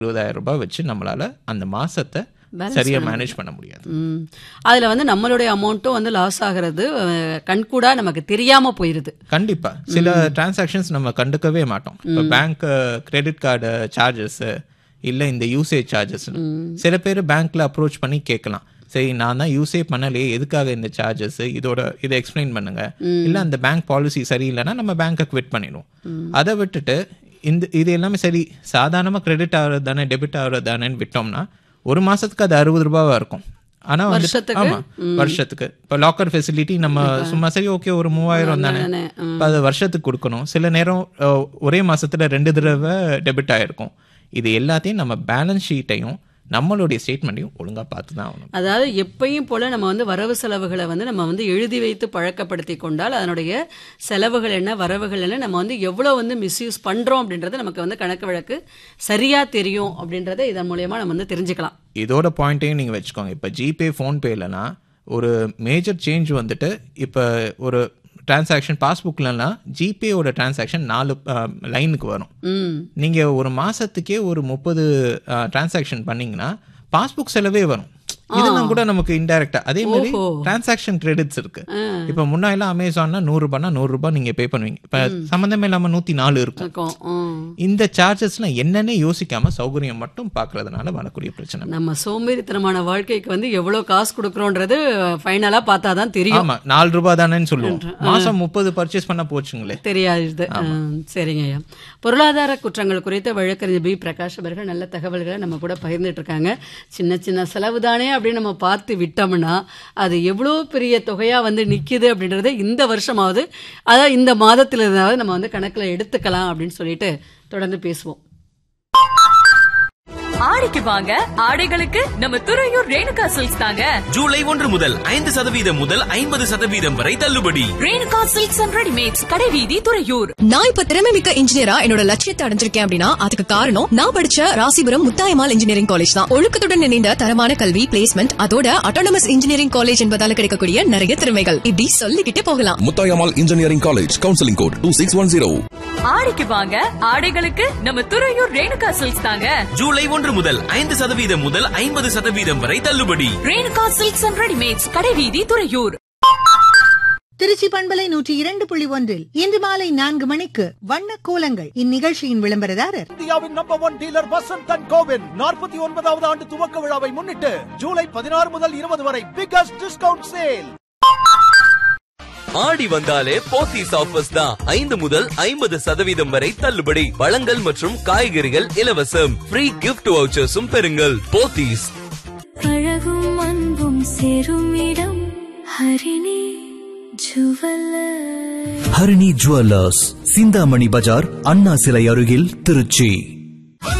இருபதாயிரம் ரூபாய் வச்சு நம்மளால அந்த மாசத்தை Balance சரியா பண்ண மேனேஜ் பண்ண முடியாது ம். அதுல வந்து நம்மளுடைய அமௌண்ட்டும் வந்து லாஸ் ஆகிறது அஹ், கண்கூடா நமக்கு தெரியாம போயிருது கண்டிப்பா சில டிரான்சாக்ஷன்ஸ் நம்ம கண்டுக்கவே மாட்டோம் இப்போ பேங்க் கிரெடிட் கார்டு சார்ஜஸ் இல்ல இந்த யூசேஜ் சார்ஜஸ் சில பேர் பேங்க்ல அப்ரோச் பண்ணி கேட்கலாம் சரி நான் தான் யூஸே பண்ணலையே எதுக்காக இந்த சார்ஜஸ் இதோட இதை எக்ஸ்பிளைன் பண்ணுங்க இல்ல அந்த பேங்க் பாலிசி சரியில்லைன்னா நம்ம பேங்க்கை குவிட் பண்ணிடுவோம் அதை விட்டுட்டு இந்த இது எல்லாமே சரி சாதாரணமா கிரெடிட் ஆகுறது தானே டெபிட் ஆகுறது தானேன்னு விட்டோம்னா ஒரு மாசத்துக்கு அது அறுபது ரூபாவா இருக்கும் ஆனா வந்து வருஷத்துக்கு? ஆமா வருஷத்துக்கு இப்போ லாக்கர் ஃபெசிலிட்டி நம்ம சும்மா சரி ஓகே ஒரு மூவாயிரம் தானே தானே, ம். இப்போ அது வருஷத்துக்கு கொடுக்கணும் சில நேரம் அஹ், ஒரே மாசத்துல ரெண்டு தடவை டெபிட் ஆயிருக்கும் இது எல்லாத்தையும் நம்ம பேலன்ஸ் ஷீட்டையும் நம்மளுடைய ஸ்டேட்மெண்ட்டையும் ஒழுங்கா பார்த்து தான் ஆகணும் அதாவது எப்பயும் போல நம்ம வந்து வரவு செலவுகளை வந்து நம்ம வந்து எழுதி வைத்து பழக்கப்படுத்தி கொண்டால் அதனுடைய செலவுகள் என்ன வரவுகள் என்ன நம்ம வந்து எவ்வளவு வந்து மிஸ்யூஸ் பண்றோம் அப்படின்றது நமக்கு வந்து கணக்கு வழக்கு சரியா தெரியும் அப்படின்றத இதன் மூலியமா நம்ம வந்து தெரிஞ்சுக்கலாம் இதோட பாயிண்ட்டையும் நீங்க வச்சுக்கோங்க இப்போ ஜிபே ஃபோன்பேலனா ஒரு மேஜர் சேஞ்ச் வந்துட்டு இப்போ ஒரு டிரான்சாக்ஷன் பாஸ்புக்லலாம் ஜிபேயோட டிரான்சாக்ஷன் நாலு லைனுக்கு வரும் ம் நீங்க ஒரு மாசத்துக்கே ஒரு முப்பது டிரான்சாக்ஷன் பண்ணீங்கன்னா பாஸ்புக் செலவே வரும் இதெல்லாம் கூட நமக்கு இன்டைரக்டா அதே மாதிரி ஓஹோ. டிரான்சாக்ஷன் கிரெடிட்ஸ் இருக்கு இப்ப முன்னாடிலாம் அமேசான்னா நூறு ரூபாய்னா நூறு ரூபாய் நீங்க பே பண்ணுவீங்க இப்ப சம்பந்தமே இல்லாம நூத்தி நாலு இருக்கும் இருக்கும் ம். இந்த சார்ஜஸ்லாம் என்னன்னே யோசிக்காம சௌகரியம் மட்டும் பாக்குறதுனால வரக்கூடிய பிரச்சனை நம்ம சோம்பேறித்தனமான வாழ்க்கைக்கு வந்து எவ்வளவு காசு கொடுக்கறோன்றது ஃபைனலா பார்த்தா தான் தெரியும் ஆமா நாலு ரூபாய் தானேன்னு சொல்லுவோம் மாசம் முப்பது பர்ச்சேஸ் பண்ண போச்சுங்களே தெரியாது ம், சரிங்க ஐயா பொருளாதார குற்றங்கள் குறித்த வழக்கறிஞர் பி பிரகாஷ் அவர்கள் நல்ல தகவல்களை நம்ம கூட பகிர்ந்துட்டு இருக்காங்க சின்ன சின்ன செலவு தானே அப்படின்னு நம்ம பார்த்து விட்டோம்னா அது எவ்வளோ பெரிய தொகையா வந்து நிக்குது அப்படின்றத இந்த வருஷமாவது அதாவது இந்த மாதத்துல இருந்தாவது நம்ம வந்து கணக்குல எடுத்துக்கலாம் அப்படின்னு சொல்லிட்டு தொடர்ந்து பேசுவோம் ஆடிக்கு வாங்க ஆடைகளுக்கு நம்ம துறையூர் ரேணுகா சில்க்ஸ் தாங்க ஜூலை ஒன்று முதல் ஐந்து சதவீதம் முதல் ஐம்பது சதவீதம் வரை தள்ளுபடி ரேணுகா சில்க்ஸ் அண்ட் ரெடிமேட்ஸ் கடைவீதி துறையூர் நான் இப்ப திறமை மிக்க இன்ஜினியரா என்னோட லட்சியத்தை அடைஞ்சிருக்கேன் அப்படின்னா அதுக்கு காரணம் நான் படிச்ச ராசிபுரம் முத்தாயமால் இன்ஜினியரிங் காலேஜ் தான் ஒழுக்கத்துடன் இணைந்த தரமான கல்வி பிளேஸ்மெண்ட் அதோட அட்டானமஸ் இன்ஜினியரிங் காலேஜ் என்பதால கிடைக்கக்கூடிய நிறைய திறமைகள் இப்படி சொல்லிக்கிட்டே போகலாம் Muthayammal engineering college counselling code two six one zero ஆடிக்கு வாங்க ஆடைகளுக்கு நம்ம துறையூர் ரேணுகா சில்க்ஸ் தாங்க ஜூலை ஒன்று முதல் ஐந்து சதவீதம் முதல் ஐம்பது சதவீதம் வரை தள்ளுபடி ரேணுகா சில்க்ஸ் அண்ட் ரெடிமேட்ஸ் கடைவீதி துறையூர் திருச்சி பண்பலை நூற்றி இரண்டு புள்ளி ஒன்றில் இன்று மாலை நான்கு மணிக்கு வண்ண கோலங்கள் இந்நிகழ்ச்சியின் விளம்பரதாரர் இந்தியாவின் number one dealer Vasanth and கோவின் நாற்பத்தி ஒன்பதாவது ஆண்டு துவக்க விழாவை முன்னிட்டு ஜூலை பதினாறு முதல் இருபது வரை பிகஸ்ட் டிஸ்கவுண்ட் சேல் ஆடி வந்தாலே போத்தீஸ் ஆஃபர்ஸ் தான் ஐந்து முதல் ஐம்பது சதவீதம் வரை தள்ளுபடி பழங்கள் மற்றும் காய்கறிகள் இலவசம் ஃப்ரீ கிஃப்ட் வவுச்சர்ஸும் பெறுங்கள் போத்தீஸ் அழகும் அன்பும் சேரும் இடம் ஹரிணி ஜுவல்லர் ஹரிணி ஜுவல்லர்ஸ் சிந்தாமணி பஜார் அண்ணா சிலை அருகில் திருச்சி